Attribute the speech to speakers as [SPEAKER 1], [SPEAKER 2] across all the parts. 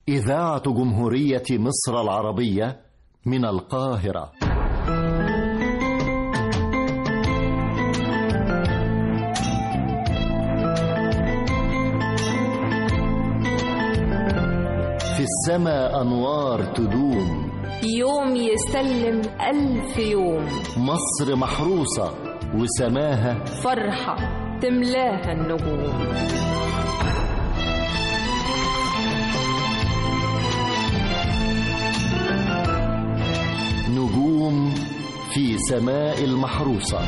[SPEAKER 1] إذاعة جمهورية مصر العربية من القاهرة في السماء أنوار تدوم
[SPEAKER 2] يوم يسلم ألف يوم
[SPEAKER 1] مصر محروسة وسماها
[SPEAKER 2] فرحة تملاها النجوم
[SPEAKER 1] نجوم في سماء المحروسة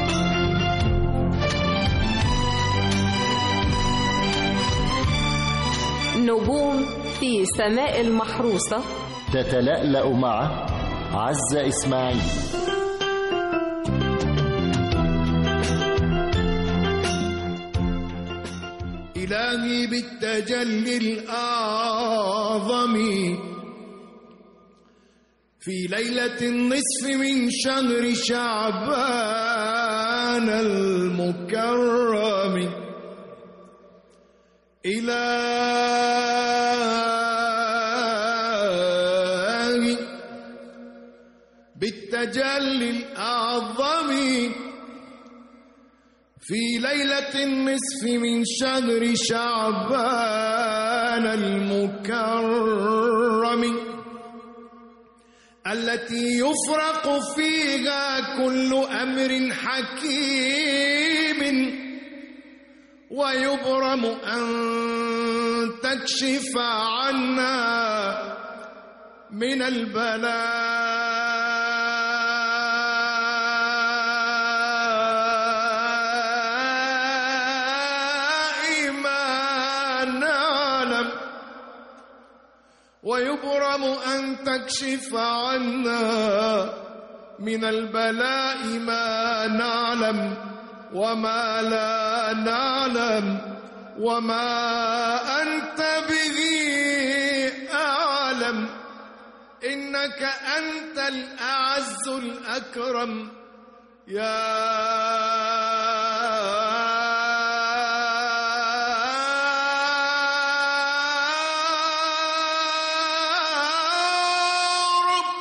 [SPEAKER 2] نجوم في سماء المحروسة
[SPEAKER 1] تتلألأ مع عزة إسماعيل
[SPEAKER 3] إلهي بالتجلي الأعظم في ليلة النصف من شهر شعبان المكرم إلهي بالتجلي الأعظم في ليلة النصف من شهر شعبان المكرم التي يفرق فيها كل أمر حكيم ويبرم أن تكشف عنا من البلاء ما نعلم ويبرم أن تكشف عنا من البلاء ما نعلم وما لا نعلم وما أنت به أعلم إنك أنت الأعز الأكرم يا رب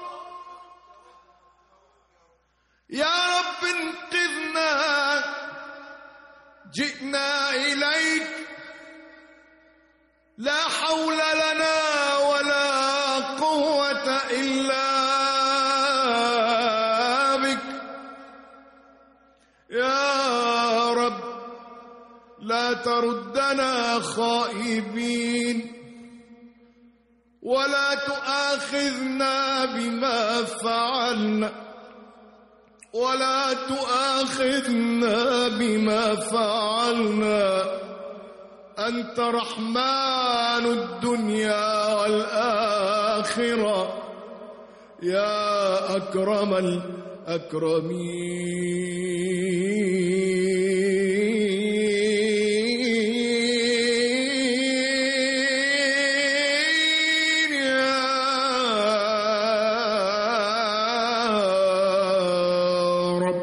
[SPEAKER 3] يا رب انقذنا جئنا إليك لا حول لنا ولا قوة إلا بك يا رب لا تردنا خائبين ولا تؤاخذنا بما فعلنا ولا تؤاخذنا بما فعلنا أنت رحمن الدنيا والآخرة يا أكرم الأكرمين يا رب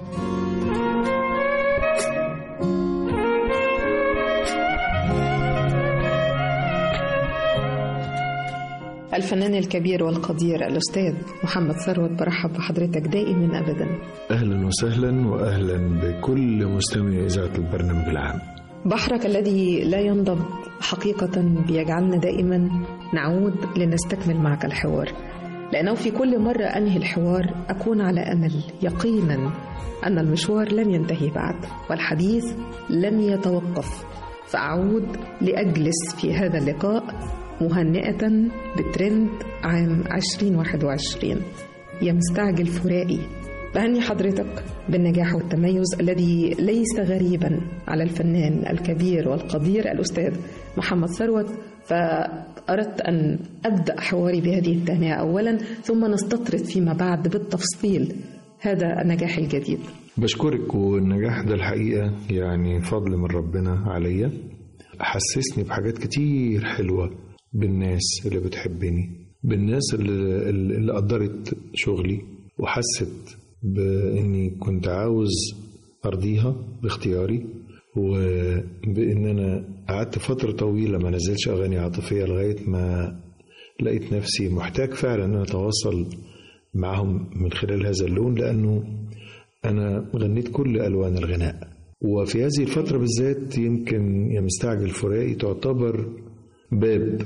[SPEAKER 4] الفنان الكبير والقدير الأستاذ محمد ثروت برحب بحضرتك دائما أبدا
[SPEAKER 5] أهلا وسهلا وأهلا بكل مستمعي إذاعة البرنامج العام
[SPEAKER 4] بحرك الذي لا ينضب حقيقة بيجعلنا دائما نعود لنستكمل معك الحوار لأنه في كل مرة أنهي الحوار أكون على أمل يقينا أن المشوار لن ينتهي بعد والحديث لن يتوقف فأعود لأجلس في هذا اللقاء مهنئة بترند عام 2021 يا مستعجل فرائي بهني حضرتك بالنجاح والتميز الذي ليس غريبا على الفنان الكبير والقدير الأستاذ محمد ثروت فأردت أن أبدأ حواري بهذه التهنئة أولا ثم نستطرد فيما بعد بالتفصيل هذا النجاح الجديد
[SPEAKER 5] بشكرك والنجاح ده الحقيقة يعني فضل من ربنا عليا حسسني بحاجات كتير حلوة بالناس اللي بتحبني بالناس اللي, اللي قدرت شغلي وحست بإني كنت عاوز أرضيها باختياري وبان انا قعدت فتره طويله ما نزلش اغاني عاطفيه لغايه ما لقيت نفسي محتاج فعلا ان أنا اتواصل معهم من خلال هذا اللون لانه انا غنيت كل الوان الغناء وفي هذه الفتره بالذات يمكن يا مستعجل فراقي تعتبر باب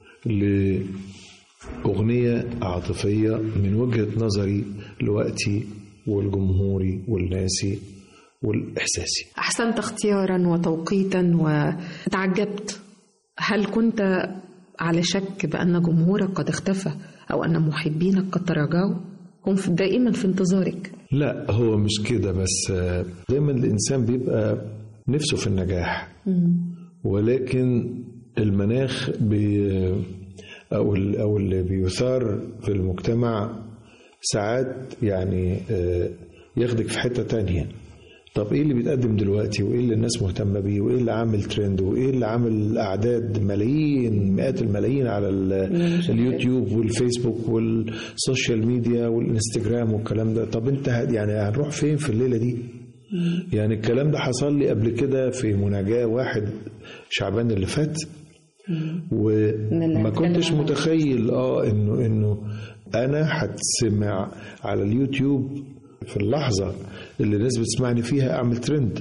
[SPEAKER 5] لأغنية عاطفية من وجهة نظري لوقتي والجمهوري والناسي والإحساسي
[SPEAKER 4] أحسنت اختيارا وتوقيتا وتعجبت هل كنت على شك بأن جمهورك قد اختفى أو أن محبينك قد تراجعوا هم في- دائما في انتظارك
[SPEAKER 5] لا هو مش كده بس آه، دايما الإنسان بيبقى نفسه في النجاح ولكن المناخ بي أو ال- أو اللي بيثار في المجتمع ساعات يعني آه، ياخدك في حتة تانية طب ايه اللي بيتقدم دلوقتي وايه اللي الناس مهتمه بيه وايه اللي عامل ترند وايه اللي عامل اعداد ملايين مئات الملايين على ال- اليوتيوب والفيسبوك والسوشيال ميديا والانستجرام والكلام ده طب انت ه- يعني هنروح فين في الليله دي يعني الكلام ده حصل لي قبل كده في مناجاة واحد شعبان اللي فات وما كنتش متخيل اه انه انه انا هتسمع على اليوتيوب في اللحظة اللي الناس بتسمعني فيها اعمل ترند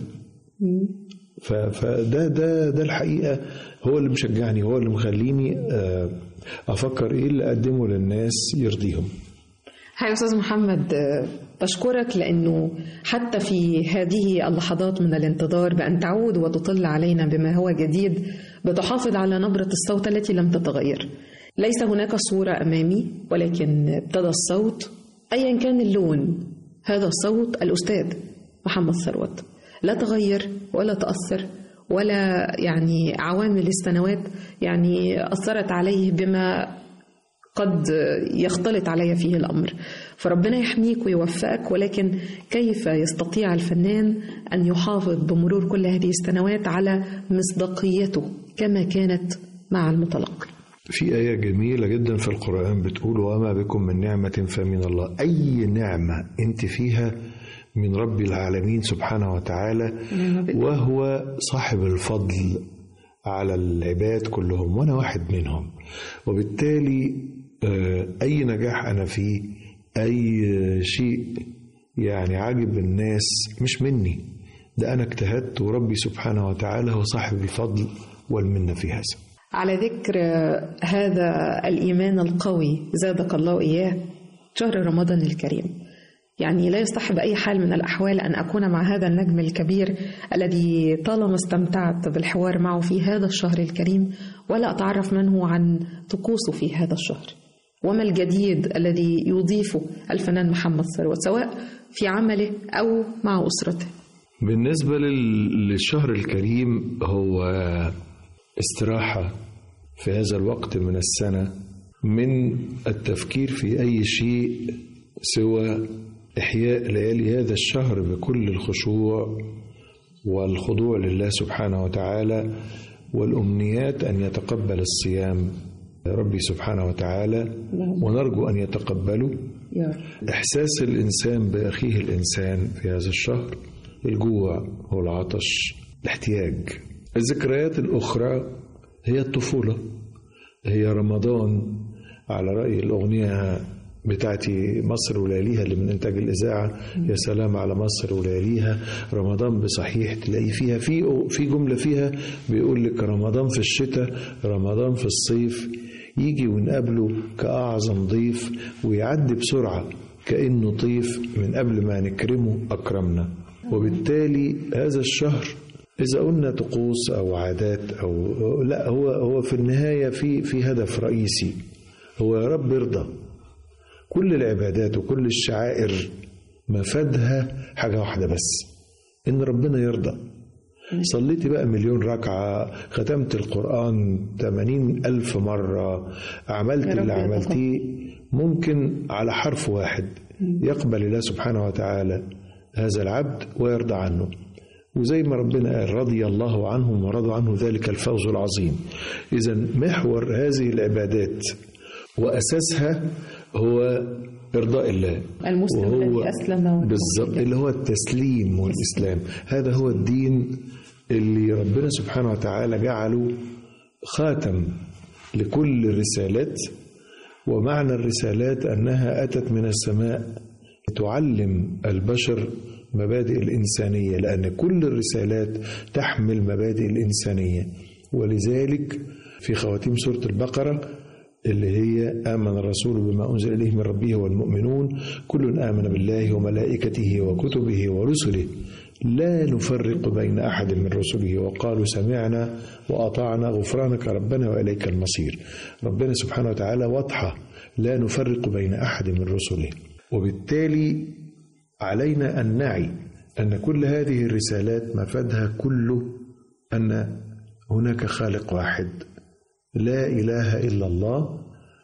[SPEAKER 5] ف- فده ده ده الحقيقة هو اللي مشجعني هو اللي مخليني آه، افكر ايه اللي اقدمه للناس يرضيهم
[SPEAKER 4] هاي أستاذ محمد آه، بشكرك لأنه حتى في هذه اللحظات من الانتظار بأن تعود وتطل علينا بما هو جديد بتحافظ على نبرة الصوت التي لم تتغير ليس هناك صورة أمامي ولكن ابتدى الصوت أيا كان اللون هذا الصوت الأستاذ محمد ثروت لا تغير ولا تأثر ولا يعني عوامل السنوات يعني أثرت عليه بما قد يختلط علي فيه الأمر فربنا يحميك ويوفقك ولكن كيف يستطيع الفنان أن يحافظ بمرور كل هذه السنوات على مصداقيته كما كانت مع المتلقي
[SPEAKER 5] في آية جميلة جدا في القرآن بتقول وما بكم من نعمة فمن الله أي نعمة أنت فيها من رب العالمين سبحانه وتعالى وهو صاحب الفضل على العباد كلهم وأنا واحد منهم وبالتالي آه، أي نجاح أنا فيه أي شيء يعني عاجب الناس مش مني ده أنا اجتهدت وربي سبحانه وتعالى هو صاحب الفضل والمنة في هذا
[SPEAKER 4] على ذكر هذا الإيمان القوي زادك الله إياه شهر رمضان الكريم يعني لا يصح بأي حال من الأحوال أن أكون مع هذا النجم الكبير الذي طالما استمتعت بالحوار معه في هذا الشهر الكريم ولا أتعرف منه عن طقوسه في هذا الشهر وما الجديد الذي يضيفه الفنان محمد ثروت سواء في عمله أو مع أسرته
[SPEAKER 5] بالنسبة لل- للشهر الكريم هو استراحة في هذا الوقت من السنة من التفكير في أي شيء سوى إحياء ليالي هذا الشهر بكل الخشوع والخضوع لله سبحانه وتعالى والأمنيات أن يتقبل الصيام ربي سبحانه وتعالى ونرجو أن يتقبله
[SPEAKER 4] يا رب
[SPEAKER 5] إحساس الإنسان بأخيه الإنسان في هذا الشهر الجوع والعطش الاحتياج الذكريات الأخرى هي الطفولة هي رمضان على رأي الأغنية بتاعتي مصر ولياليها اللي من إنتاج الإذاعة يا سلام على مصر ولياليها رمضان بصحيح تلاقي فيها في في جملة فيها بيقول لك رمضان في الشتاء رمضان في الصيف يجي ونقابله كأعظم ضيف ويعدي بسرعة كأنه طيف من قبل ما نكرمه أكرمنا وبالتالي هذا الشهر إذا قلنا طقوس أو عادات أو لا هو هو في النهاية في في هدف رئيسي هو يا رب ارضى كل العبادات وكل الشعائر مفادها حاجة واحدة بس إن ربنا يرضى صليت بقى مليون ركعة ختمت القرآن 80 ألف مرة عملت
[SPEAKER 4] يا رب
[SPEAKER 5] اللي
[SPEAKER 4] يرضى.
[SPEAKER 5] عملتيه ممكن على حرف واحد يقبل الله سبحانه وتعالى هذا العبد ويرضى عنه وزي ما ربنا قال رضي الله عنهم ورضوا عنه ذلك الفوز العظيم إذا محور هذه العبادات وأساسها هو إرضاء الله
[SPEAKER 4] المسلم
[SPEAKER 5] وهو
[SPEAKER 4] الذي أسلم وجهه
[SPEAKER 5] بالظبط
[SPEAKER 4] لله.
[SPEAKER 5] اللي هو التسليم والإسلام هذا هو الدين اللي ربنا سبحانه وتعالى جعله خاتم لكل الرسالات ومعنى الرسالات انها اتت من السماء تعلم البشر مبادئ الانسانيه لان كل الرسالات تحمل مبادئ الانسانيه ولذلك في خواتيم سوره البقره اللي هي آمن الرسول بما أنزل إليه من ربه والمؤمنون كل آمن بالله وملائكته وكتبه ورسله لا نفرق بين أحد من رسله وقالوا سمعنا وأطعنا غفرانك ربنا وإليك المصير ربنا سبحانه وتعالى واضحة لا نفرق بين أحد من رسله وبالتالي علينا أن نعي أن كل هذه الرسالات مفادها كله أن هناك خالق واحد لا إله إلا الله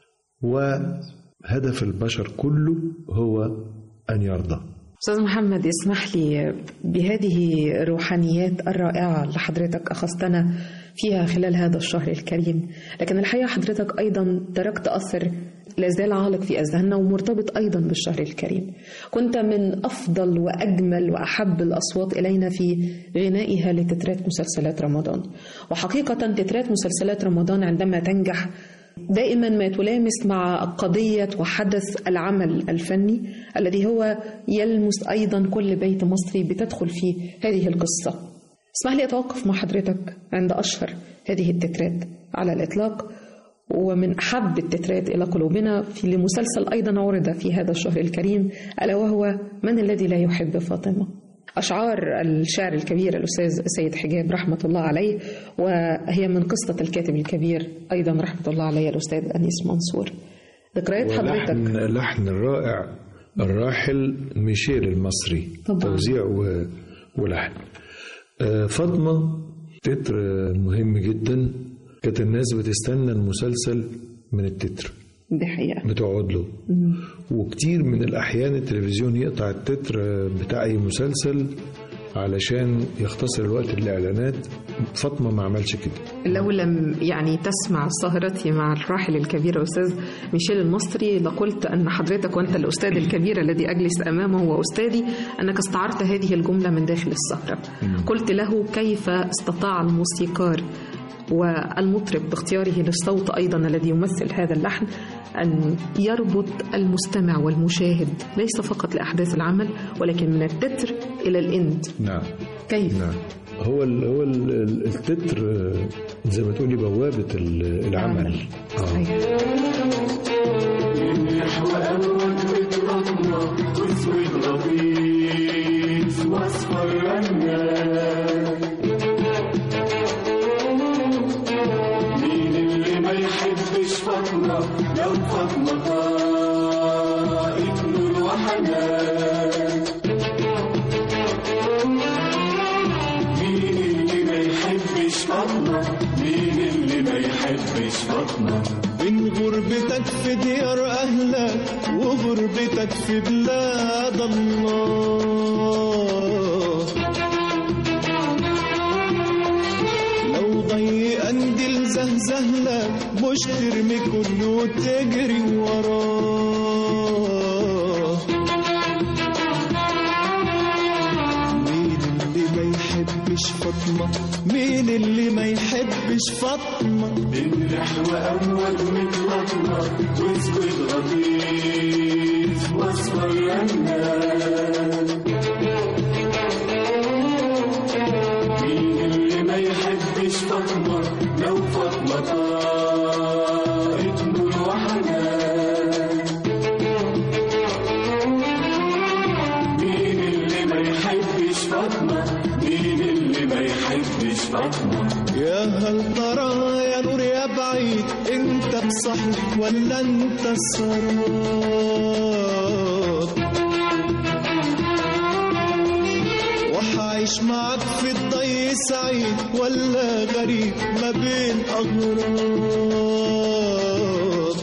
[SPEAKER 5] وهدف البشر كله هو أن يرضى
[SPEAKER 4] أستاذ محمد اسمح لي بهذه الروحانيات الرائعة اللي حضرتك أخذتنا فيها خلال هذا الشهر الكريم لكن الحقيقة حضرتك أيضا تركت أثر لازال عالق في أذهاننا ومرتبط أيضا بالشهر الكريم كنت من أفضل وأجمل وأحب الأصوات إلينا في غنائها لتترات مسلسلات رمضان وحقيقة تترات مسلسلات رمضان عندما تنجح دائما ما تلامس مع قضية وحدث العمل الفني الذي هو يلمس أيضا كل بيت مصري بتدخل فيه هذه القصة اسمح لي أتوقف مع حضرتك عند أشهر هذه التترات على الإطلاق ومن أحب التترات إلى قلوبنا في لمسلسل أيضا عرض في هذا الشهر الكريم ألا وهو من الذي لا يحب فاطمة أشعار الشاعر الكبير الأستاذ سيد حجاب رحمة الله عليه وهي من قصة الكاتب الكبير أيضا رحمة الله عليه الأستاذ أنيس منصور ذكريات حضرتك
[SPEAKER 5] ولحن لحن الرائع الراحل ميشيل المصري
[SPEAKER 4] طبعاً.
[SPEAKER 5] توزيع و- ولحن آه، فاطمة تتر مهم جدا كانت الناس بتستنى المسلسل من التتر
[SPEAKER 4] دي حقيقة
[SPEAKER 5] بتقعد له وكتير من الأحيان التلفزيون يقطع التتر بتاع أي مسلسل علشان يختصر الوقت الإعلانات فاطمة ما عملش كده
[SPEAKER 4] لو لم يعني تسمع سهرتي مع الراحل الكبير أستاذ ميشيل المصري لقلت أن حضرتك وأنت الأستاذ الكبير الذي أجلس أمامه وأستاذي أنك استعرت هذه الجملة من داخل السهرة قلت له كيف استطاع الموسيقار والمطرب باختياره للصوت أيضا الذي يمثل هذا اللحن أن يربط المستمع والمشاهد ليس فقط لأحداث العمل ولكن من التتر إلى الإند
[SPEAKER 5] نعم
[SPEAKER 4] كيف؟
[SPEAKER 5] نعم هو ال هو ال ال- التتر آه، زي ما تقولي بوابة ال- العمل آه.
[SPEAKER 4] صحيح.
[SPEAKER 6] مين اللي ما يحبش فاطمة لو فاطمة طائف نور وحنان مين اللي ما يحبش فاطمة مين اللي ما يحبش فاطمة
[SPEAKER 3] بين غربتك في ديار أهلك وغربتك في بلاد الله لو ضي قنديل زهزهلك مش ترمي كله وتجري وراه مين اللي ما يحبش فاطمة مين اللي ما يحبش فاطمة
[SPEAKER 6] بنرح وأموج متلطمة واسود غطيس واصفر رنان مين اللي ما يحبش فاطمة لو فاطمة طائت نور وحنان مين اللي ما يحبش فاطمة مين اللي ما يحبش فاطمة
[SPEAKER 3] يا هل ترى يا نور يا بعيد انت بصحيح ولا انت السراب وحعيش معك في الضي سعيد ولا غريب ما بين أغراب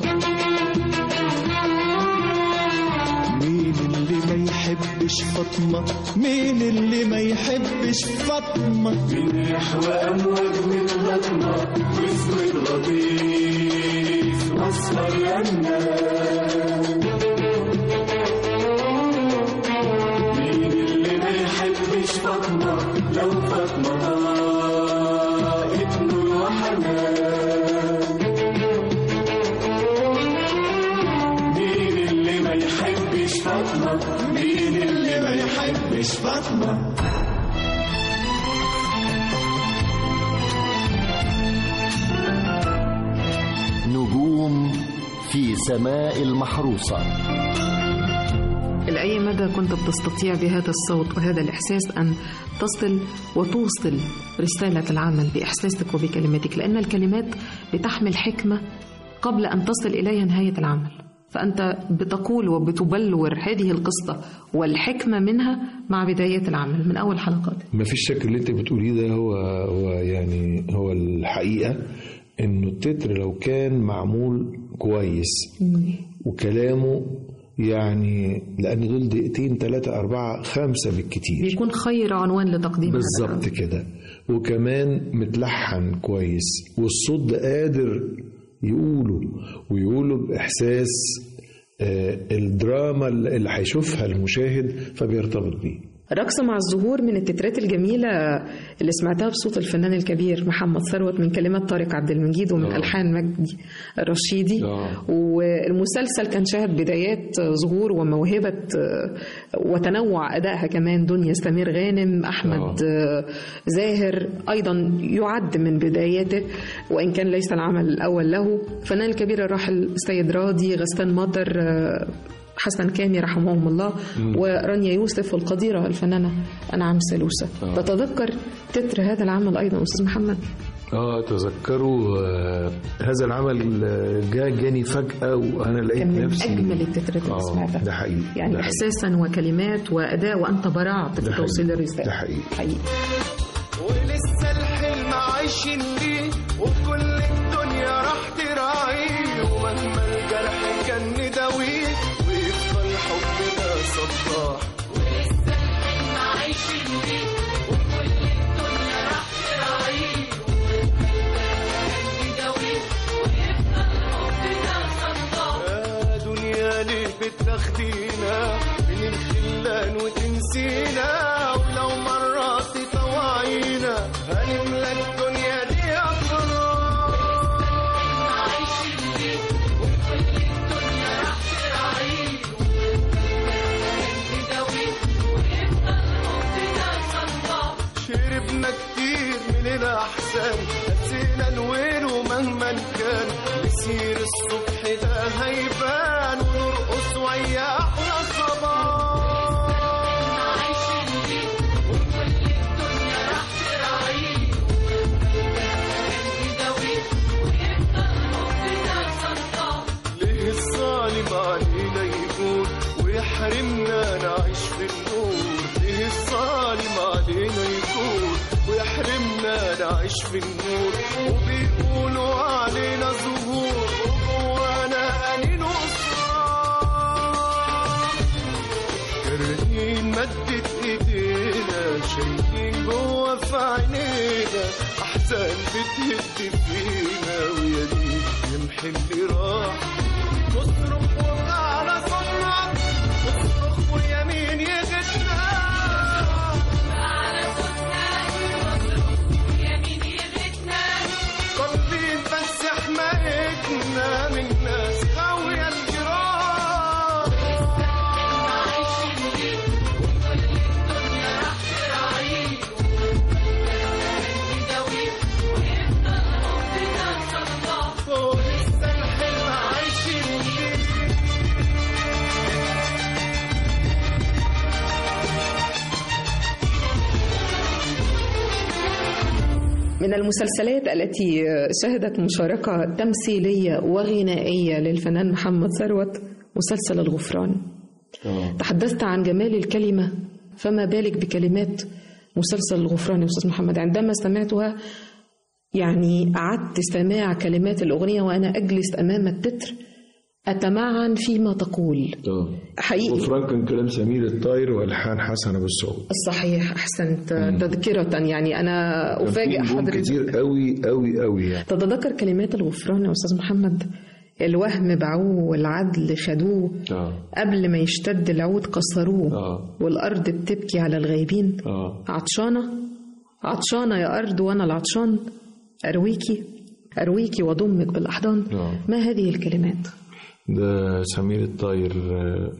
[SPEAKER 3] مين اللي ما يحبش فاطمة مين اللي ما يحبش فاطمة
[SPEAKER 6] بنرح وأموج متلطمة واسود غطيس واصفر رنان مين اللي ما يحبش فاطمة لو فاطمة فاطمة مين اللي ما يحبش فاطمة
[SPEAKER 1] نجوم في سماء المحروسة
[SPEAKER 4] إلى أي مدى كنت بتستطيع بهذا الصوت وهذا الإحساس أن تصل وتوصل رسالة العمل بإحساسك وبكلماتك لأن الكلمات بتحمل حكمة قبل أن تصل إليها نهاية العمل فأنت بتقول وبتبلور هذه القصة والحكمة منها مع بداية العمل من أول حلقات
[SPEAKER 5] ما فيش شك اللي انت بتقوليه ده هو هو يعني هو الحقيقه انه التتر لو كان معمول كويس وكلامه يعني لان دول دقيقتين ثلاثة أربعة خمسة بالكتير
[SPEAKER 4] بيكون خير عنوان لتقديم هذا
[SPEAKER 5] بالظبط
[SPEAKER 4] العمل.
[SPEAKER 5] كده وكمان متلحن كويس والصوت ده قادر يقوله ويقوله بإحساس آه، الدراما اللي هيشوفها المشاهد فبيرتبط بيه
[SPEAKER 4] رقص مع الزهور من التترات الجميلة اللي سمعتها بصوت الفنان الكبير محمد ثروت من كلمات طارق عبد المجيد ومن
[SPEAKER 5] آه.
[SPEAKER 4] ألحان مجدي الرشيدي
[SPEAKER 5] آه.
[SPEAKER 4] والمسلسل كان شاهد بدايات ظهور وموهبة وتنوع أدائها كمان دنيا سمير غانم أحمد زاهر أيضا يعد من بداياته وإن كان ليس العمل الأول له الفنان الكبير الراحل السيد راضي غسان مطر حسن كامي رحمهم الله ورانيا يوسف والقديرة الفنانة أنعم سلوسة تتذكر تتر هذا العمل أيضا أستاذ محمد
[SPEAKER 5] اه تذكروا آه هذا العمل آه، جا جاني فجأة وأنا لقيت
[SPEAKER 4] كان من
[SPEAKER 5] نفسي
[SPEAKER 4] أجمل التترات اللي
[SPEAKER 5] آه
[SPEAKER 4] سمعتها
[SPEAKER 5] ده حقيقي
[SPEAKER 4] يعني
[SPEAKER 5] ده حقيقي.
[SPEAKER 4] إحساسا وكلمات وأداء وأنت براعت في
[SPEAKER 5] ده
[SPEAKER 4] توصيل
[SPEAKER 5] حقيقي.
[SPEAKER 4] الرسالة
[SPEAKER 5] ده حقيقي
[SPEAKER 4] حقيقي
[SPEAKER 3] ولسه الحلم عايشين ليه وكل الدنيا راح تراعيه ومهما الجرح كان نداويه ويفضل حبنا صباح يا دنيا ليه بتاخدينا من الخلان وتنسينا ولو مرات تطوعينا هنملى الدنيا دي أفراح شربنا كتير من الأحزان نسينا الويل ومهما كان مسير الصبح ده هيبان ونرقص ويا أحلى صباح ليه الظالم علينا يقول ويحرمنا نعيش في النور ليه الظالم علينا يقول ويحرمنا نعيش في النور وبيقولوا علينا ظهور وجوانا أنين وصراخ كارهين مدت ايدينا شايفين جوا في عينينا احزان بتهد فينا ويا دي يمحي اللي راح نصرخ وقعنا صوتنا نصرخ ويمين يغدنا قلبين بس حمايتنا من ناس غاوية الجراح ولسه الحلم عايشين فيه
[SPEAKER 4] من المسلسلات التي شهدت مشاركة تمثيلية وغنائية للفنان محمد ثروت مسلسل الغفران تحدثت عن جمال الكلمة فما بالك بكلمات مسلسل الغفران يا أستاذ محمد عندما سمعتها يعني أعدت سماع كلمات الأغنية وأنا أجلس أمام التتر أتمعن فيما تقول حقيقي
[SPEAKER 5] غفران كان كلام سمير الطاير والحان حسن ابو السعود
[SPEAKER 4] صحيح أحسنت تذكرة يعني أنا أفاجئ
[SPEAKER 5] كان في نجوم
[SPEAKER 4] حضرتك
[SPEAKER 5] كتير قوي قوي قوي يعني
[SPEAKER 4] تتذكر كلمات الغفران يا أستاذ محمد الوهم باعوه والعدل خدوه
[SPEAKER 5] اه
[SPEAKER 4] قبل ما يشتد العود كسروه
[SPEAKER 5] آه.
[SPEAKER 4] والأرض بتبكي على الغايبين
[SPEAKER 5] اه
[SPEAKER 4] عطشانة عطشانة يا أرض وأنا العطشان أرويكي أرويكي وأضمك بالأحضان
[SPEAKER 5] آه.
[SPEAKER 4] ما هذه الكلمات
[SPEAKER 5] ده سمير الطاير آه،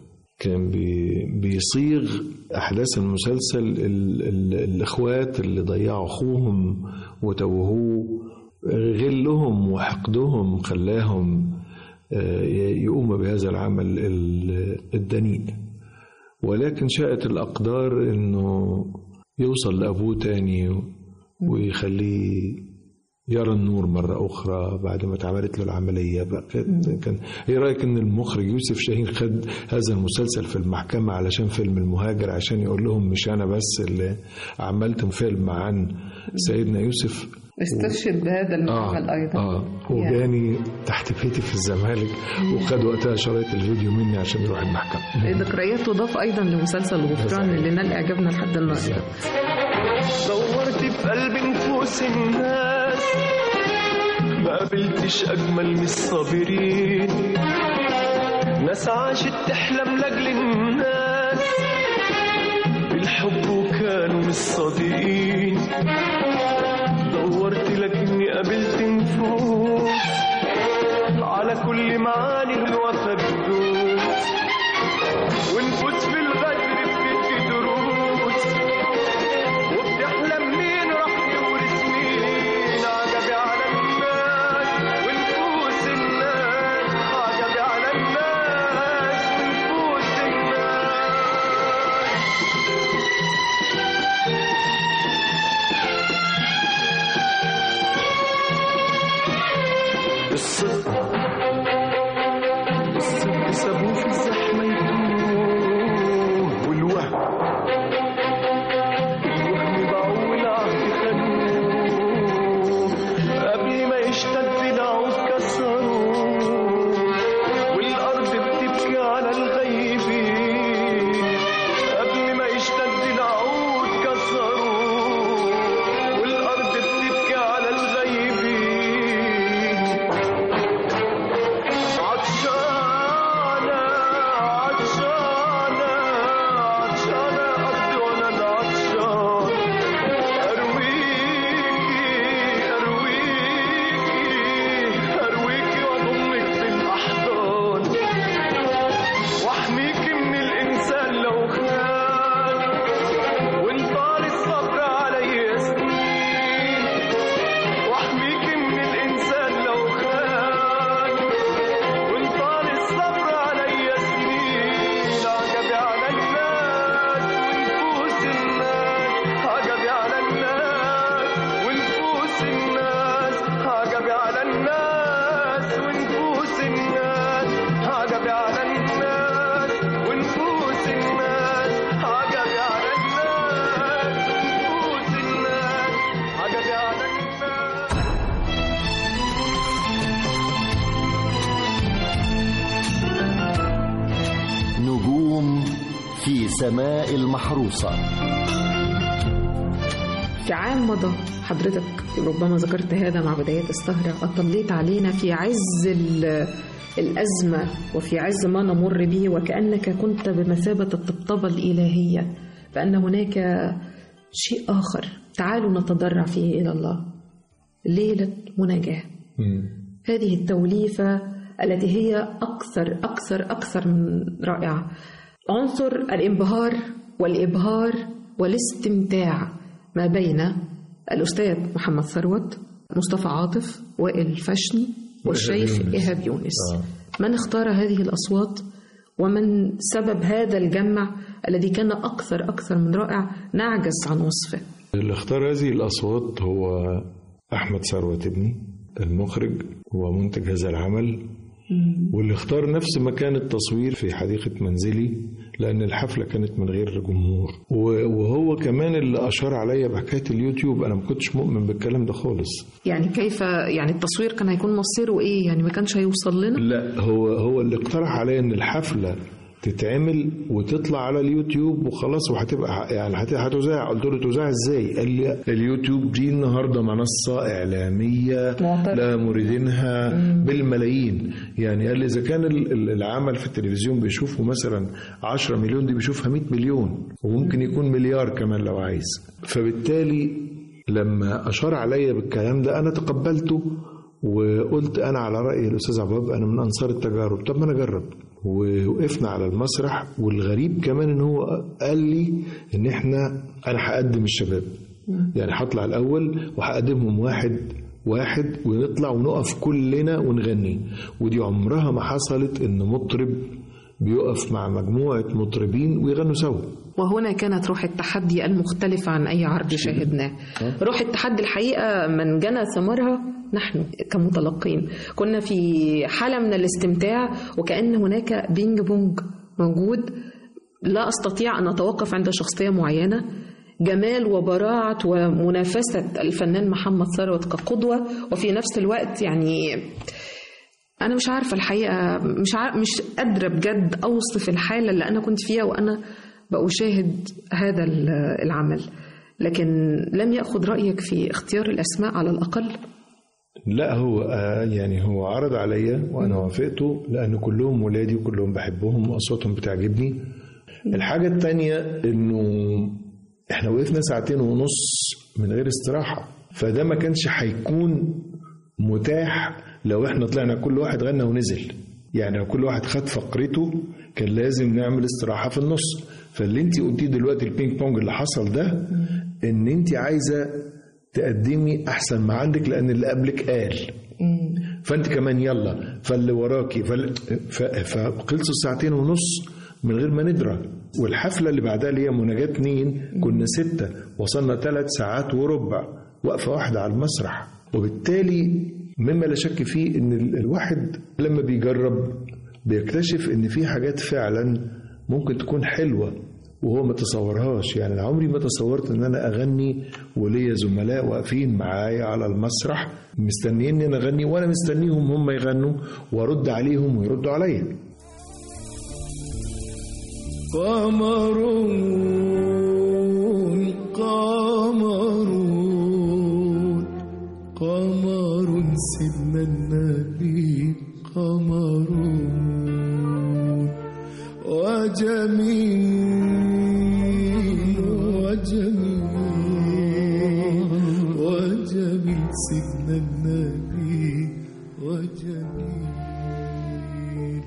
[SPEAKER 5] كان بي بيصيغ أحداث المسلسل ال ال الإخوات اللي ضيعوا أخوهم وتوهوه غلهم وحقدهم خلاهم يقوم بهذا العمل الدنيء ولكن شاءت الأقدار إنه يوصل لأبوه تاني ويخليه يرى النور مرة أخرى بعد ما اتعملت له العملية بقى كان, كان إيه رأيك إن المخرج يوسف شاهين خد هذا المسلسل في المحكمة علشان فيلم المهاجر عشان يقول لهم مش أنا بس اللي عملت فيلم عن سيدنا يوسف
[SPEAKER 4] استشهد بهذا المعمل
[SPEAKER 5] آه
[SPEAKER 4] أيضا
[SPEAKER 5] آه وجاني تحت بيتي في الزمالك وخد وقتها شرايط الفيديو مني عشان يروح المحكمة
[SPEAKER 4] ذكريات تضاف أيضا لمسلسل غفران اللي نال إعجابنا لحد النهارده
[SPEAKER 6] دورت في قلب نفوس الناس ما قابلتش أجمل من الصابرين ناس عاشت تحلم لأجل الناس بالحب وكانوا مش صادقين دورت لكني قابلت نفوس على كل معاني الوفا بتدوس ونفوس في الغدر بتدي دروس وبتحلم مين راح يورث مين عجبي على الناس ونفوس الناس عجبي على الناس ونفوس الناس الصدق الصدق سابوه في الزحمة يتوه والوهم الوهم باعوه والعهد خانوه قبل ما يشتد العود كسروه والأرض بتبكي على الغيبين قبل ما يشتد العود كسروه والأرض بتبكي على الغيبين عطشانة عطشانة عطشانة أرضي وأنا العطشان أرويكي أرويكي أرويكي وأضمك في الأحضان وأحميكي من الإنسان لو خان وانطال الصبر علي سنين واحميكي من الإنسان لو خان وانطال الصبر علي سنين عجبي على الناس ونفوس الناس عجبي على الناس ونفوس الناس عجبي على الناس ونفوس الناس عجبي على الناس ونفوس الناس عجبي على الناس ونفوس الناس عجبي على الناس
[SPEAKER 1] نجوم في سماء المحروسة
[SPEAKER 4] في عام مضى حضرتك ربما ذكرت هذا مع بدايات السهرة أطليت علينا في عز ال- الأزمة وفي عز ما نمر به وكأنك كنت بمثابة الطبطبة الإلهية فأن هناك شيء آخر تعالوا نتضرع فيه إلى الله ليلة مناجاة هذه التوليفة التي هي أكثر أكثر أكثر من رائعة عنصر الانبهار والإبهار والاستمتاع ما بين الأستاذ محمد ثروت مصطفى عاطف وائل الفشني والشيخ
[SPEAKER 5] يونس.
[SPEAKER 4] إيهاب يونس
[SPEAKER 5] آه.
[SPEAKER 4] من اختار هذه الأصوات ومن سبب هذا الجمع الذي كان أكثر أكثر من رائع نعجز عن وصفه
[SPEAKER 5] اللي اختار هذه الأصوات هو أحمد ثروت ابني المخرج ومنتج هذا العمل واللي اختار نفس مكان التصوير في حديقة منزلي لأن الحفلة كانت من غير جمهور و- وهو كمان اللي أشار عليا بحكاية اليوتيوب أنا ما كنتش مؤمن بالكلام ده خالص
[SPEAKER 4] يعني كيف يعني التصوير كان هيكون مصيره إيه يعني ما كانش هيوصل لنا
[SPEAKER 5] لا هو هو اللي اقترح عليا ان الحفله تتعمل وتطلع على اليوتيوب وخلاص وهتبقى يعني هت- هتذاع قلت له تذاع ازاي؟ قال لي اليوتيوب دي النهارده منصه اعلاميه
[SPEAKER 4] معترف.
[SPEAKER 5] لا مريدينها بالملايين يعني قال لي اذا كان ال- ال- العمل في التلفزيون بيشوفه مثلا 10 مليون دي بيشوفها 100 مليون وممكن يكون مليار كمان لو عايز فبالتالي لما اشار عليا بالكلام ده انا تقبلته وقلت انا على راي الاستاذ عباب انا من انصار التجارب طب ما انا اجرب ووقفنا على المسرح والغريب كمان ان هو قال لي ان احنا انا هقدم الشباب يعني هطلع الاول وهقدمهم واحد واحد ونطلع ونقف كلنا ونغني ودي عمرها ما حصلت ان مطرب بيقف مع مجموعة مطربين ويغنوا سوا
[SPEAKER 4] وهنا كانت روح التحدي المختلفة عن أي عرض شاهدناه روح التحدي الحقيقة من جنى ثمرها نحن كمتلقين كنا في حالة من الاستمتاع وكأن هناك بينج بونج موجود لا أستطيع أن أتوقف عند شخصية معينة جمال وبراعة ومنافسة الفنان محمد ثروت كقدوة وفي نفس الوقت يعني أنا مش عارفة الحقيقة مش عارف مش قادرة بجد أوصف الحالة اللي أنا كنت فيها وأنا بأشاهد هذا ال- العمل لكن لم يأخذ رأيك في اختيار الأسماء على الأقل
[SPEAKER 5] لا هو آه، يعني هو عرض عليا وانا وافقته لان كلهم ولادي وكلهم بحبهم واصواتهم بتعجبني الحاجه التانية انه احنا وقفنا ساعتين ونص من غير استراحه فده ما كانش هيكون متاح لو احنا طلعنا كل واحد غنى ونزل يعني لو كل واحد خد فقرته كان لازم نعمل استراحه في النص فاللي انت قلتيه دلوقتي البينج بونج اللي حصل ده ان انت عايزه تقدمي احسن ما عندك لان اللي قبلك قال فانت كمان يلا فاللي وراكي فال... ف... فخلصوا ساعتين ونص من غير ما ندرى والحفله اللي بعدها اللي هي مناجاه اتنين كنا سته وصلنا ثلاث ساعات وربع وقفه واحده على المسرح وبالتالي مما لا شك فيه ان ال- الواحد لما بيجرب بيكتشف ان في حاجات فعلا ممكن تكون حلوه وهو ما تصورهاش يعني أنا عمري ما تصورت ان انا اغني وليا زملاء واقفين معايا على المسرح مستنيين ان انا اغني وانا مستنيهم هم يغنوا وارد عليهم ويردوا عليا
[SPEAKER 3] قمرون قمرون قمر سيدنا النبي قمرون وجميل وجميل وجميل سيدنا النبي وجميل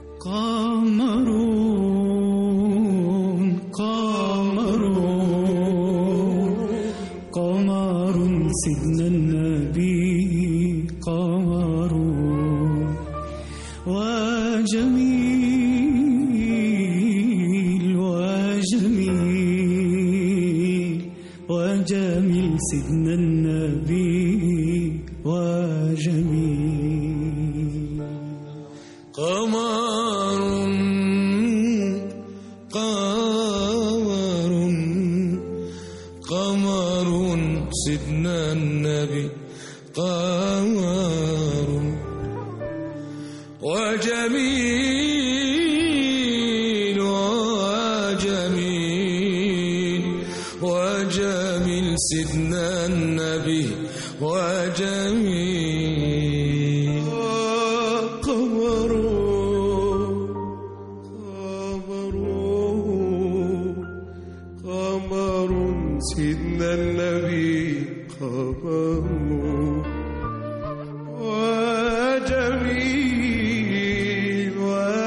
[SPEAKER 3] قمرون قمرون قمر سيدنا النبي قمرون وجميل وجميل وجميل سيدنا النبي وجميل قمر قمر قمر سيدنا النبي قمر وجميل وجميل وجميل سيدنا النبي وجميل قمر قمر قمر سيدنا النبي قمر وجميل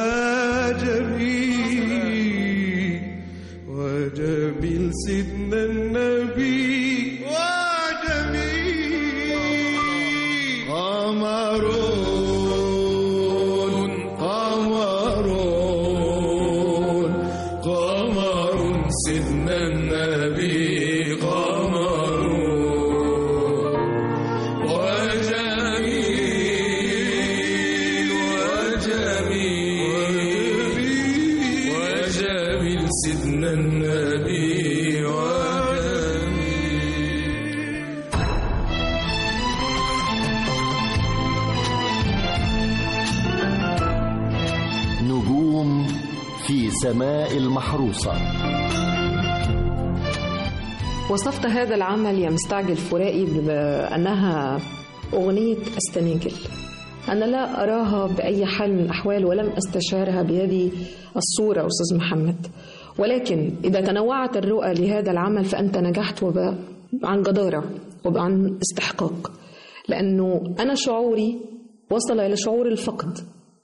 [SPEAKER 3] وجميل وجميل سيدنا النبي وجميل قمرون قمرون قمر سيدنا النبي قمرون وجميل وجميل وجميل سيدنا النبي وجميل
[SPEAKER 1] نجوم في سماء المحروسة
[SPEAKER 4] وصفت هذا العمل يا مستعجل فرائي بأنها أغنية السناجل أنا لا أراها بأي حال من الأحوال ولم أستشارها بهذه الصورة أستاذ محمد ولكن إذا تنوعت الرؤى لهذا العمل فأنت نجحت وب... عن جدارة وعن استحقاق لأنه أنا شعوري وصل إلى شعور الفقد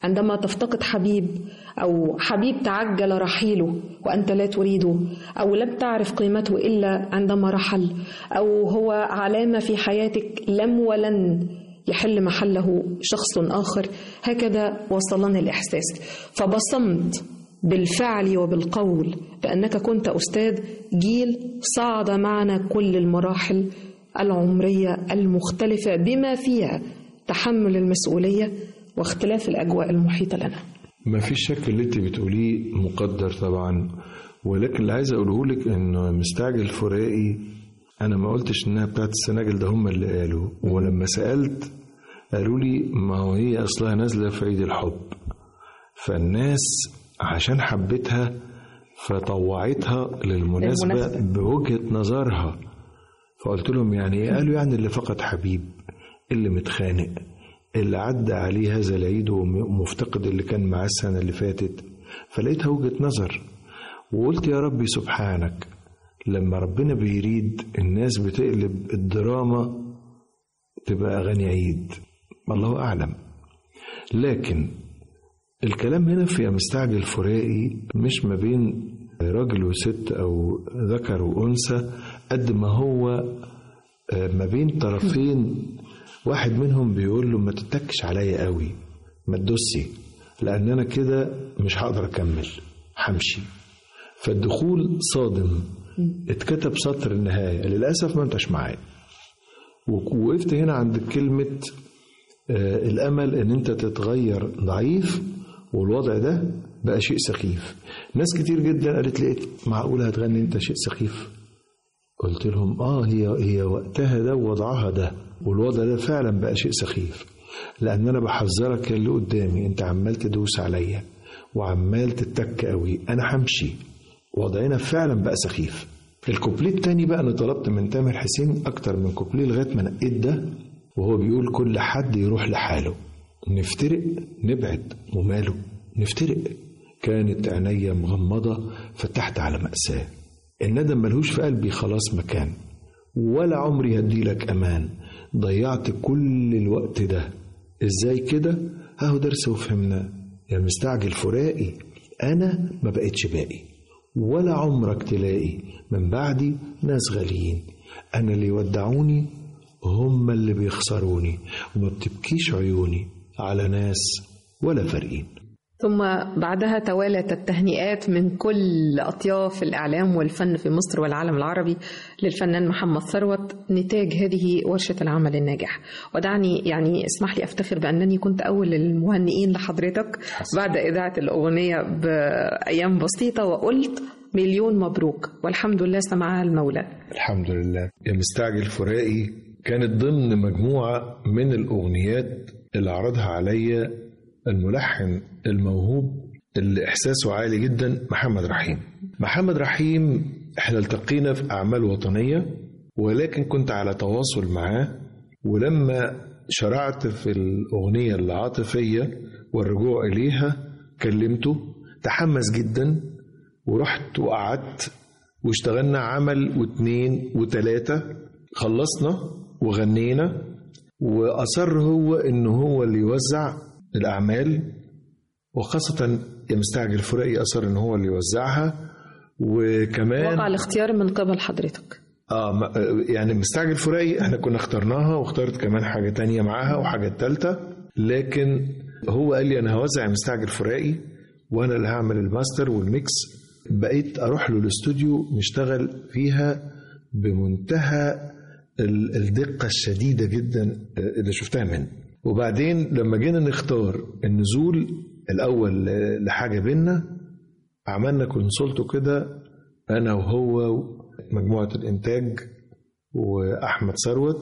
[SPEAKER 4] عندما تفتقد حبيب أو حبيب تعجل رحيله وأنت لا تريده أو لم تعرف قيمته إلا عندما رحل أو هو علامة في حياتك لم ولن يحل محله شخص آخر هكذا وصلني الإحساس فبصمت بالفعل وبالقول بأنك كنت أستاذ جيل صعد معنا كل المراحل العمرية المختلفة بما فيها تحمل المسؤولية واختلاف الأجواء المحيطة لنا
[SPEAKER 5] ما فيش شك اللي انت بتقوليه مقدر طبعا ولكن اللي عايز اقوله لك انه مستعجل فراقي انا ما قلتش انها بتاعت السناجل ده هم اللي قالوا ولما سالت قالوا لي ما هو هي اصلها نازله في عيد الحب فالناس عشان حبتها فطوعتها للمناسبه
[SPEAKER 4] للمناسبة.
[SPEAKER 5] بوجهه نظرها فقلت لهم يعني ايه قالوا يعني اللي فقد حبيب اللي متخانق اللي عدى عليه هذا العيد ومفتقد اللي كان معاه السنة اللي فاتت فلقيتها وجهة نظر وقلت يا ربي سبحانك لما ربنا بيريد الناس بتقلب الدراما تبقى أغاني عيد الله أعلم لكن الكلام هنا في مستعجل فراقي مش ما بين راجل وست أو ذكر وأنثى قد ما هو آه، ما بين طرفين واحد منهم بيقول له ما تتكش عليا قوي ما تدوسي لان انا كده مش هقدر اكمل همشي فالدخول صادم اتكتب سطر النهايه للاسف ما انتش معايا ووقفت هنا عند كلمه آه، الامل ان انت تتغير ضعيف والوضع ده بقى شيء سخيف ناس كتير جدا قالت لي إيه، معقوله هتغني انت شيء سخيف قلت لهم اه هي هي وقتها ده ووضعها ده والوضع ده فعلا بقى شيء سخيف لان انا بحذرك يا اللي قدامي انت عمال تدوس عليا وعمال تتك قوي انا همشي وضعنا فعلا بقى سخيف الكوبليه التاني بقى انا طلبت من تامر حسين اكتر من كوبليه لغايه ما نقيت ده وهو بيقول كل حد يروح لحاله نفترق نبعد وماله نفترق كانت عينيا مغمضة فتحت على مأساة الندم ملهوش في قلبي خلاص مكان ولا عمري هديلك أمان ضيعت كل الوقت ده ازاي كده اهو درس وفهمناه يا مستعجل فراقي انا ما بقتش باقي ولا عمرك تلاقي من بعدي ناس غاليين انا اللي يودعوني هم اللي بيخسروني وما بتبكيش عيوني على ناس ولا فارقين
[SPEAKER 4] ثم بعدها توالت التهنئات من كل أطياف الإعلام والفن في مصر والعالم العربي للفنان محمد ثروت نتاج هذه ورشة العمل الناجح ودعني يعني اسمح لي أفتخر بأنني كنت أول المهنئين لحضرتك بعد إذاعة الأغنية بأيام بسيطة وقلت مليون مبروك والحمد لله سمعها المولى
[SPEAKER 5] الحمد لله يا مستعجل فراقي كانت ضمن مجموعة من الأغنيات اللي عرضها عليا الملحن الموهوب اللي إحساسه عالي جدا محمد رحيم محمد رحيم احنا التقينا في أعمال وطنية ولكن كنت على تواصل معاه ولما شرعت في الأغنية العاطفية والرجوع إليها كلمته تحمس جدا ورحت وقعدت واشتغلنا عمل واتنين وتلاتة خلصنا وغنينا وأصر هو إنه هو اللي يوزع الأعمال وخاصة يا مستعجل فراقي أصر إن هو اللي يوزعها وكمان
[SPEAKER 4] وقع الاختيار من قبل حضرتك
[SPEAKER 5] اه ما- يعني مستعجل فراقي احنا كنا اخترناها واخترت كمان حاجة تانية معاها وحاجة تالتة لكن هو قال لي انا هوزع مستعجل فراقي وانا اللي هعمل الماستر والميكس بقيت اروح له الاستوديو نشتغل فيها بمنتهى ال- الدقة الشديدة جدا اللي شفتها منه وبعدين لما جينا نختار النزول الأول لحاجة بينا عملنا كونسولته كده أنا وهو مجموعة الإنتاج وأحمد ثروت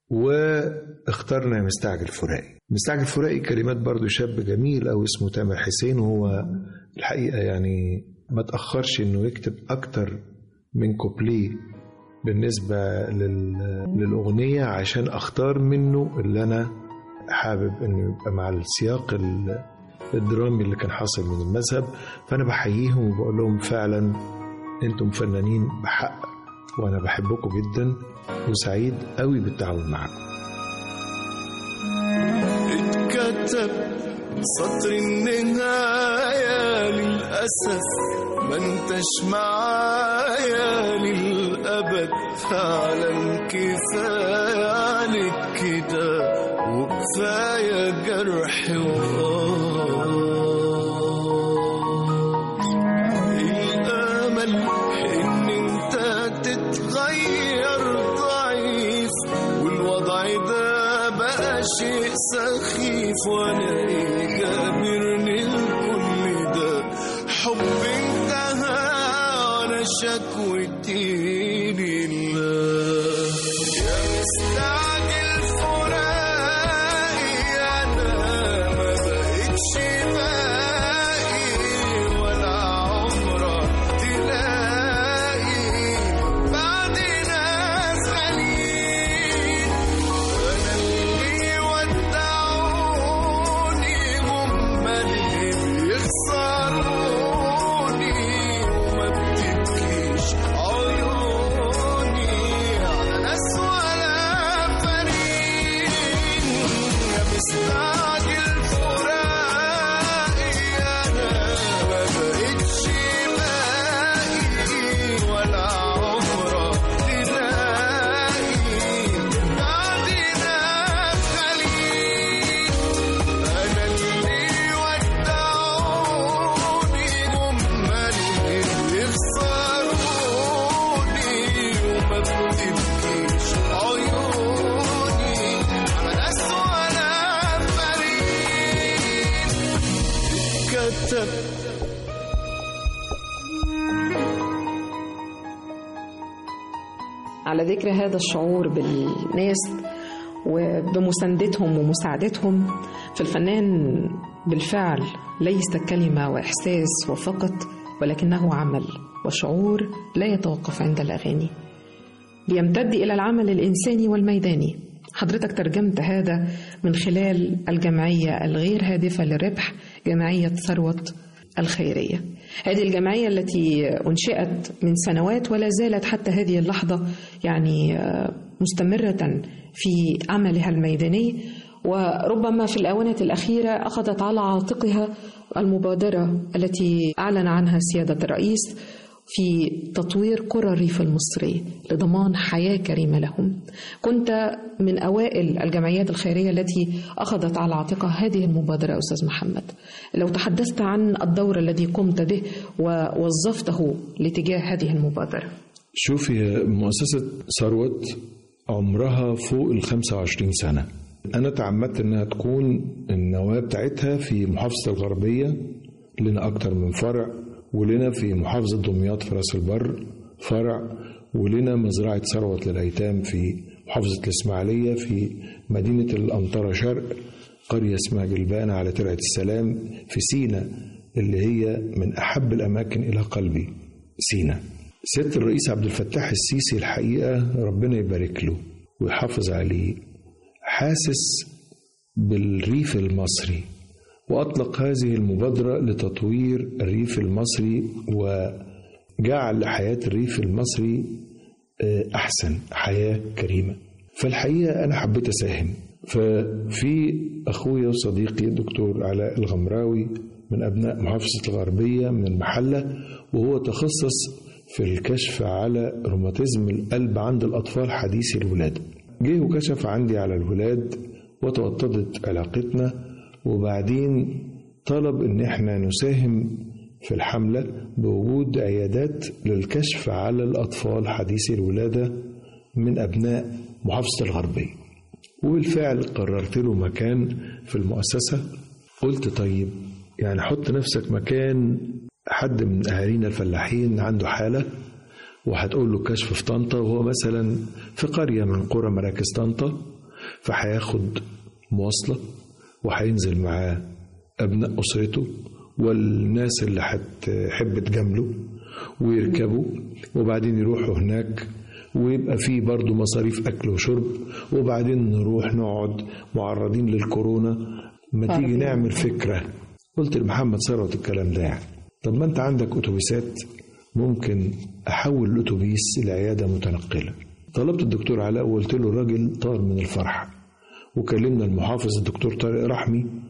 [SPEAKER 5] واخترنا مستعجل فراقي مستعجل فراقي كلمات برضو شاب جميل أو اسمه تامر حسين وهو الحقيقة يعني ما تأخرش إنه يكتب أكتر من كوبليه بالنسبة لل- للأغنية عشان أختار منه اللي أنا حابب إنه يبقى مع السياق ال- الدرامي اللي كان حاصل من المذهب فأنا بحييهم وبقول لهم فعلا أنتم فنانين بحق وأنا بحبكم جدا وسعيد قوي بالتعاون معكم
[SPEAKER 3] اتكتب سطر النهاية للأسف ما انتش معايا للأبد فعلا كفاية عليك كده وكفاية جرح وآه الأمل إن أنت تتغير ضعيف والوضع ده بقى شيء سخيف وأنا إيه جابرني لكل ده حب انتهى وأنا شكوتي لله يا مستعجل فراقي أنا ما بقتش باقي ولا عمرك تلاقي بعد ناس غاليين أنا اللي ودعوني هم اللي بيخسروني وما بتبكيش عيوني على ناس ولا فريق يا مستعجل فراقي أنا ما بقتش باقي ولا عمرك تلاقي بعدنا خليل أنا اللي ودعوني هم اللي بيخسروني وما بتبكيش عيوني على ناس ولا فريق كتب
[SPEAKER 4] على ذكر هذا الشعور بالناس وبمساندتهم ومساعدتهم فالفنان بالفعل ليس كلمة وإحساس وفقط ولكنه عمل وشعور لا يتوقف عند الأغاني بيمتد إلى العمل الإنساني والميداني حضرتك ترجمت هذا من خلال الجمعية الغير هادفة للربح جمعية ثروة الخيرية هذه الجمعية التي أنشئت من سنوات ولا زالت حتى هذه اللحظة يعني آه، مستمرة في عملها الميداني وربما في الآونة الأخيرة أخذت على عاتقها المبادرة التي أعلن عنها سيادة الرئيس في تطوير قرى الريف المصري لضمان حياة كريمة لهم كنت من أوائل الجمعيات الخيرية التي أخذت على عاتقها هذه المبادرة أستاذ محمد لو تحدثت عن الدور الذي قمت به ووظفته لتجاه هذه المبادرة
[SPEAKER 5] شوفي مؤسسة ثروت عمرها فوق ال 25 سنة أنا تعمدت إنها تكون النواة بتاعتها في محافظة الغربية لنا أكتر من فرع ولنا في محافظة دمياط في راس البر فرع ولنا مزرعة ثروت للأيتام في محافظة الإسماعيلية في مدينة الأنطرة شرق قرية اسمها جلبانة على ترعة السلام في سينا اللي هي من أحب الأماكن إلى قلبي سينا سيادة الرئيس عبد الفتاح السيسي الحقيقة ربنا يبارك له ويحافظ عليه حاسس بالريف المصري وأطلق هذه المبادرة لتطوير الريف المصري وجعل حياة الريف المصري آه، أحسن حياة كريمة فالحقيقة أنا حبيت أساهم ففي أخويا وصديقي الدكتور علاء الغمراوي من أبناء محافظة الغربية من المحلة وهو تخصص في الكشف على روماتيزم القلب عند الأطفال حديثي الولادة جه وكشف عندي على الولاد وتوطدت علاقتنا وبعدين طلب ان احنا نساهم في الحملة بوجود عيادات للكشف على الأطفال حديثي الولادة من أبناء محافظة الغربية وبالفعل قررت له مكان في المؤسسة قلت طيب يعني حط نفسك مكان حد من أهالينا الفلاحين عنده حالة وهتقول له كشف في طنطا وهو مثلا في قرية من قرى مراكز طنطا فهياخد مواصلة وهينزل معاه أبناء أسرته والناس اللي هتحب تجامله ويركبوا وبعدين يروحوا هناك ويبقى فيه برضه مصاريف أكل وشرب وبعدين نروح نقعد معرضين للكورونا ما تيجي نعمل فكرة قلت لمحمد ثروت الكلام ده يعني طب ما انت عندك اتوبيسات ممكن احول الاتوبيس لعياده متنقله طلبت الدكتور علاء وقلت له الراجل طار من الفرحه وكلمنا المحافظ الدكتور طارق رحمي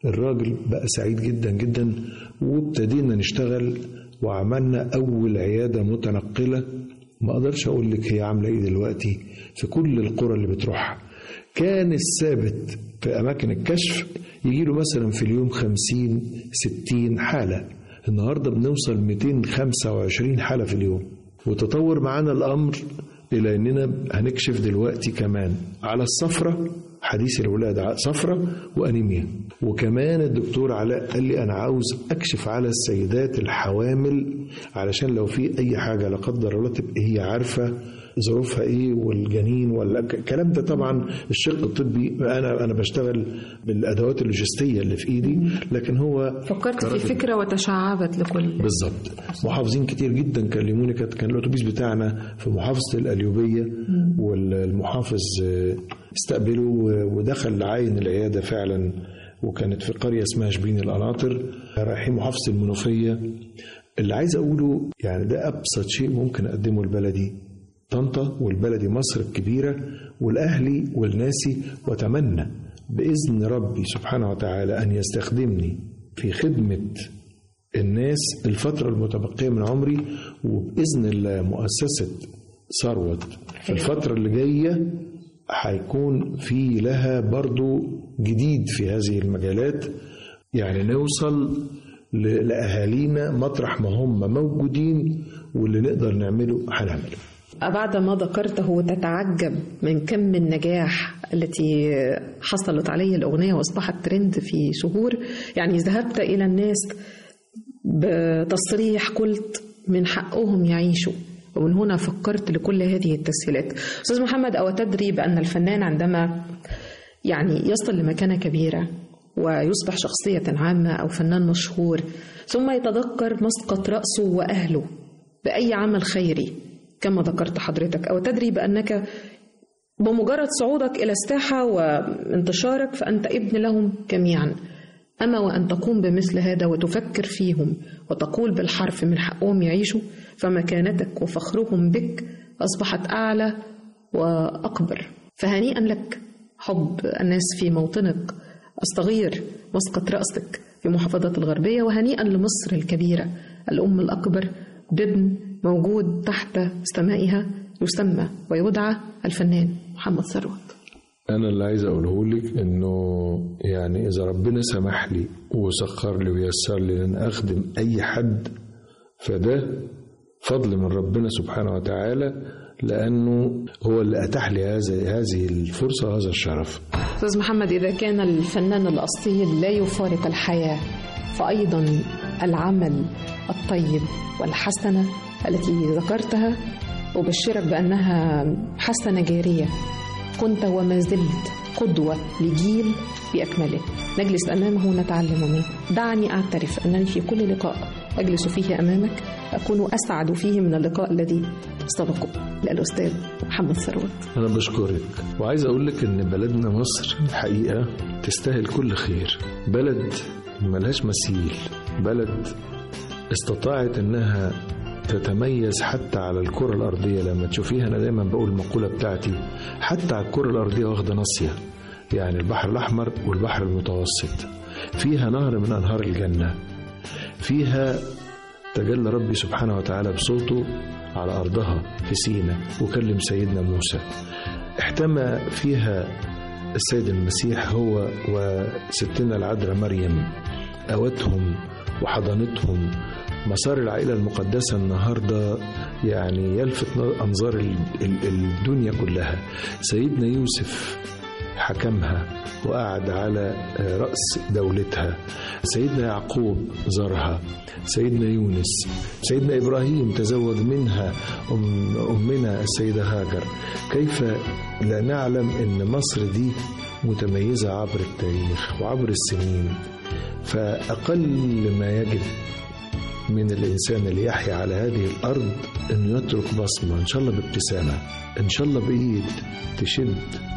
[SPEAKER 5] الراجل بقى سعيد جدا جدا وابتدينا نشتغل وعملنا أول عيادة متنقلة ما أقدرش أقول لك هي عاملة إيه دلوقتي في كل القرى اللي بتروحها كان الثابت في أماكن الكشف يجي له مثلا في اليوم 50 60 حالة النهاردة بنوصل 225 حالة في اليوم وتطور معانا الأمر إلى أننا هنكشف دلوقتي كمان على الصفرة حديث الولادة صفرة وأنيميا وكمان الدكتور علاء قال لي أنا عاوز أكشف على السيدات الحوامل علشان لو في أي حاجة لا قدر الله تبقى هي عارفة ظروفها ايه والجنين ولا الكلام ده طبعا الشق الطبي انا انا بشتغل بالادوات اللوجستيه اللي في ايدي لكن هو
[SPEAKER 4] فكرت في
[SPEAKER 5] كراجل-
[SPEAKER 4] فكرة وتشعبت لكل
[SPEAKER 5] بالظبط محافظين كتير جدا كلموني كانت كان الاتوبيس بتاعنا في محافظه القليوبيه والمحافظ آه، استقبله و- ودخل عاين العياده فعلا وكانت في قريه اسمها شبين القناطر رايحين محافظه المنوفيه اللي عايز اقوله يعني ده ابسط شيء ممكن اقدمه لبلدي طنطا والبلدي مصر الكبيره والاهلي والناسي واتمنى باذن ربي سبحانه وتعالى ان يستخدمني في خدمه الناس الفترة المتبقية من عمري وبإذن الله مؤسسة ثروت في الفترة اللي جاية هيكون في لها برضو جديد في هذه المجالات يعني نوصل ل- لأهالينا مطرح ما هم موجودين واللي نقدر نعمله هنعمله
[SPEAKER 4] بعد ما ذكرته تتعجب من كم النجاح التي حصلت عليه الأغنية وأصبحت ترند في شهور يعني ذهبت إلى الناس بتصريح قلت من حقهم يعيشوا ومن هنا فكرت لكل هذه التسهيلات أستاذ محمد أو تدري بأن الفنان عندما يعني يصل لمكانة كبيرة ويصبح شخصية عامة أو فنان مشهور ثم يتذكر مسقط رأسه وأهله بأي عمل خيري كما ذكرت حضرتك أو تدري بأنك بمجرد صعودك إلى الساحة وانتشارك فأنت ابن لهم جميعا أما وأن تقوم بمثل هذا وتفكر فيهم وتقول بالحرف من حقهم يعيشوا فمكانتك وفخرهم بك أصبحت أعلى وأكبر فهنيئا لك حب الناس في موطنك الصغير مسقط رأسك في محافظة الغربية وهنيئا لمصر الكبيرة الأم الأكبر بابن موجود تحت سمائها يسمى ويدعى الفنان محمد ثروت
[SPEAKER 5] أنا اللي عايز أقوله لك إنه يعني إذا ربنا سمح لي وسخر لي ويسر لي إن أخدم أي حد فده فضل من ربنا سبحانه وتعالى لأنه هو اللي أتاح لي هذا هذه الفرصة وهذا الشرف
[SPEAKER 4] أستاذ محمد إذا كان الفنان الأصيل لا يفارق الحياة فأيضا العمل الطيب والحسنة التي ذكرتها أبشرك بأنها حسنة جارية كنت وما زلت قدوة لجيل بأكمله نجلس أمامه نتعلم منه دعني أعترف أنني في كل لقاء أجلس فيه أمامك أكون أسعد فيه من اللقاء الذي سبقه للأستاذ محمد ثروت
[SPEAKER 5] أنا بشكرك وعايز أقول لك إن بلدنا مصر الحقيقة تستاهل كل خير بلد ملهاش مثيل بلد استطاعت إنها تتميز حتى على الكرة الأرضية لما تشوفيها أنا دايما بقول المقولة بتاعتي حتى على الكرة الأرضية واخدة ناصية يعني البحر الأحمر والبحر المتوسط فيها نهر من أنهار الجنة فيها تجلى ربي سبحانه وتعالى بصوته على أرضها في سينا وكلم سيدنا موسى احتمى فيها السيد المسيح هو وستنا العذراء مريم أوتهم وحضنتهم مسار العائلة المقدسة النهاردة يعني يلفت أنظار ال- ال- الدنيا كلها سيدنا يوسف حكمها وقعد على رأس دولتها سيدنا يعقوب زارها سيدنا يونس سيدنا إبراهيم تزوج منها أم أمنا السيدة هاجر كيف لا نعلم أن مصر دي متميزة عبر التاريخ وعبر السنين فأقل ما يجب من الإنسان اللي يحيا على هذه الأرض أنه يترك بصمة إن شاء الله بابتسامة إن شاء الله بإيد تشد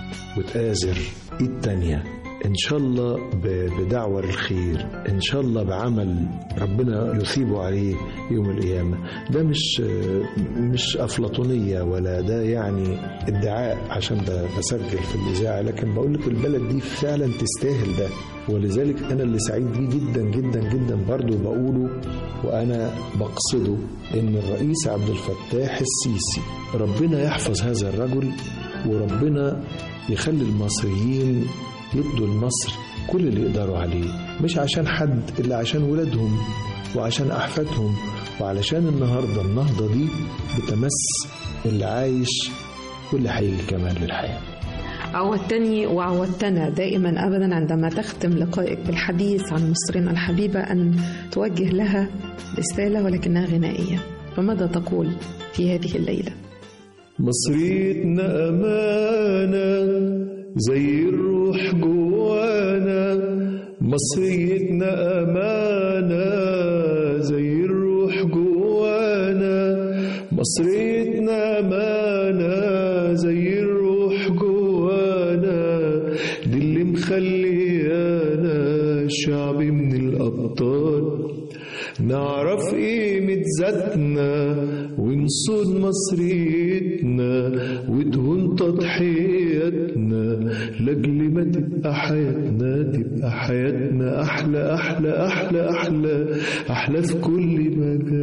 [SPEAKER 5] وتآزر إيد تانية إن شاء الله ب- بدعوة الخير إن شاء الله بعمل ربنا يثيبه عليه يوم القيامة ده مش مش أفلاطونية ولا ده يعني ادعاء عشان ب- بسجل في الإذاعة لكن بقول لك البلد دي فعلا تستاهل ده ولذلك أنا اللي سعيد بيه جدا جدا جدا برضه بقوله وأنا بقصده إن الرئيس عبد الفتاح السيسي ربنا يحفظ هذا الرجل وربنا يخلي المصريين يدوا لمصر كل اللي يقدروا عليه مش عشان حد إلا عشان ولادهم وعشان أحفادهم وعلشان النهاردة النهضة دي بتمس اللي عايش واللي هيجي كمان للحياه
[SPEAKER 4] عودتني وعودتنا دائما ابدا عندما تختم لقائك بالحديث عن مصرنا الحبيبه ان توجه لها رساله ولكنها غنائيه فماذا تقول في هذه الليله
[SPEAKER 3] مصريتنا أمانة زي الروح جوانا مصريتنا أمانة زي الروح جوانا مصريتنا أمانة زي الروح جوانا دي اللي مخليانا شعب من الأبطال نعرف قيمة ذاتنا ونصون مصريتنا وتهون تضحياتنا لاجل ما تبقى حياتنا تبقى حياتنا أحلى أحلى أحلى أحلى أحلى في كل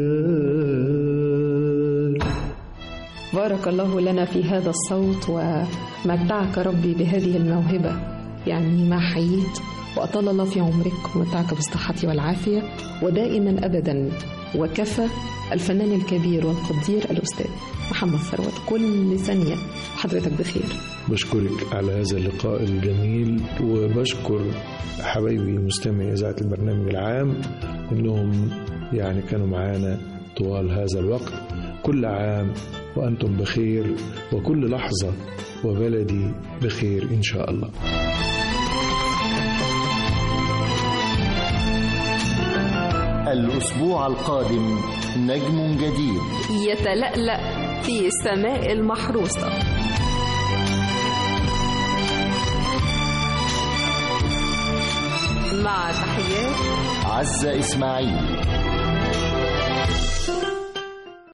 [SPEAKER 3] مجال
[SPEAKER 4] بارك الله لنا في هذا الصوت ومتعك ربي بهذه الموهبة يعني ما حييت وأطال الله في عمرك ومتعك بالصحة والعافية ودائما أبدا وكفى الفنان الكبير والقدير الأستاذ محمد ثروت كل ثانية وحضرتك بخير
[SPEAKER 5] بشكرك على هذا اللقاء الجميل وبشكر حبايبي مستمعي إذاعة البرنامج العام إنهم يعني كانوا معانا طوال هذا الوقت كل عام وأنتم بخير وكل لحظة وبلدي بخير إن شاء الله
[SPEAKER 1] الأسبوع القادم نجم جديد
[SPEAKER 2] يتلألأ في السماء المحروسة مع تحيات
[SPEAKER 1] عزة إسماعيل